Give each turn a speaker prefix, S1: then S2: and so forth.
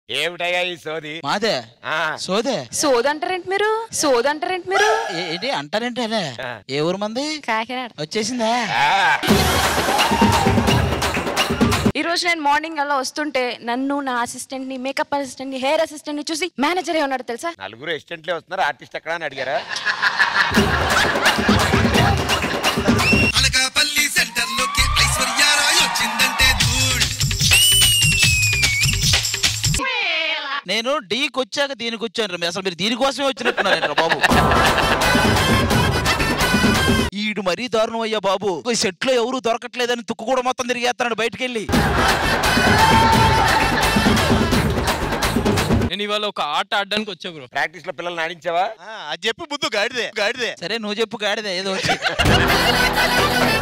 S1: ఏమిటయ్యా ఈ సోది
S2: మాదే
S1: ఆ,
S2: సోదే
S3: సోదంటారేంటి మీరు సోదంటారేంటి మీరు
S2: ఏ- ఏంటి అంటారేంటి అదే
S1: ఆ.
S2: ఏ ఊరు మంది
S3: కాకినాడ
S2: వచ్చేసిందా
S1: ఆ,
S3: ఈ రోజు నేను మార్నింగ్ అలా వస్తుంటే నన్ను నా అసిస్టెంట్ ని మేకప్ అసిస్టెంట్ ని హెయిర్ అసిస్టెంట్ ని చూసి మేనేజర్ ఏ ఉన్నాడు తెలుసా
S1: నలుగురు అసిస్టెంట్లే వస్తున్నారు ఆర్టిస్ట్ ఎక్కడ అని అడిగారా
S4: అనకాపల్లి సెంటర్ లోకి ఐశ్వర్యారాయ్ వచ్చిందంటే ధూళ్
S2: నేను డీకి వచ్చాక దీనికి వచ్చాను అసలు మీరు దీనికోసమే వచ్చినట్టున్నారంట బాబు ఈడు మరీ దారుణం అయ్యా బాబు ఈ సెట్ లో ఎవరు దొరకట్లేదని తుక్కు కూడా మొత్తం తిరిగేస్తున్నాడు బయటికి వెళ్ళి
S5: నేను ఇవాళ ఒక ఆట ఆడడానికి వచ్చా బ్రో
S1: ప్రాక్టీస్ లో పిల్లల్ని ఆడించావా
S6: అది చెప్పి ముందు గాడిదే గాడిదే
S2: సరే నువ్వు చెప్పు గాడిదే ఏదో వచ్చి